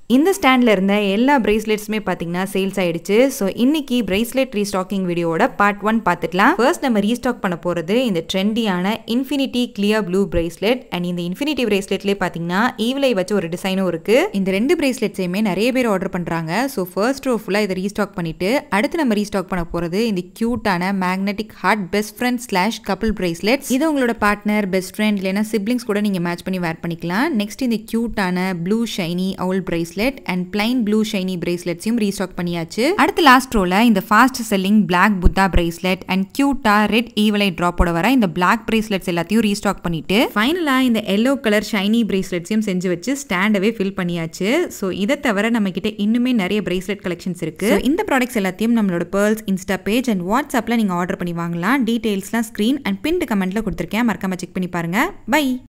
இந்த ஸ்டாண்டில் இருந்த எல்லா பிரேஸ்லெட்ஸுமே பார்த்தீங்கன்னா சேல்ஸ் ஆயிடுச்சு ஸோ இன்னைக்கு பிரேஸ்லெட் ரீஸ்டாக்கிங் வீடியோவோட பார்ட் ஒன் பார்த்துக்கலாம் ஃபர்ஸ்ட் நம்ம ரீஸ்டாக் பண்ண போகிறது இந்த ட்ரெண்டியான infinity clear blue bracelet and இந்த இன்ஃபினிட்டி பிரேஸ்லெட்லேயே பார்த்தீங்கன்னா ஈவிலை வச்ச ஒரு டிசைனும் இருக்கு இந்த ரெண்டு பிரேஸ்லெட்ஸையுமே நிறைய பேர் ஆர்டர் பண்ணுறாங்க ஸோ ஃபர்ஸ்ட் ரோ ஃபுல்லாக இதை ரீஸ்டாக் பண்ணிட்டு அடுத்து நம்ம ரீஸ்டாக் பண்ண போகிறது இந்த கியூட்டான magnetic heart best friend slash couple bracelet இது உங்களோட பார்ட்னர் பெஸ்ட் ஃப்ரெண்ட் இல்லைனா சிப்ளிங்ஸ் கூட நீங்கள் மேட்ச் பண்ணி வேர் பண்ணிக்கலாம் நெக்ஸ்ட் இந்த கியூட்டான blue shiny owl bracelet and plain blue shiny பிரேஸ்லெட்ஸையும் ரீஸ்டாக் பண்ணியாச்சு அடுத்து லாஸ்ட் ரோல இந்த fast selling black Buddha bracelet and கியூட்டா ரெட் ஈவலை ட்ராப்போட வர இந்த பிளாக் பிரேஸ்லெட்ஸ் எல்லாத்தையும் ரீஸ்டாக் பண்ணிட்டு ஃபைனலா இந்த எல்லோ கலர் ஷைனி பிரேஸ்லெட்ஸையும் செஞ்சு வச்சு ஸ்டாண்டவே ஃபில் பண்ணியாச்சு ஸோ இதை தவிர நம்ம கிட்ட இன்னுமே நிறைய பிரேஸ்லெட் கலெக்ஷன்ஸ் இருக்கு So, இந்த ப்ராடக்ட்ஸ் எல்லாத்தையும் நம்மளோட பேர்ல்ஸ் இன்ஸ்டா பேஜ் அண்ட் வாட்ஸ்அப்ல நீங்க ஆர்டர் பண்ணி வாங்கலாம் டீடைல்ஸ்லாம் ஸ்க்ரீன் அண்ட் பின்ட் கமெண்ட்ல கொடுத்துருக்கேன் மறக்காம செக் பண்ணி பாருங்க பை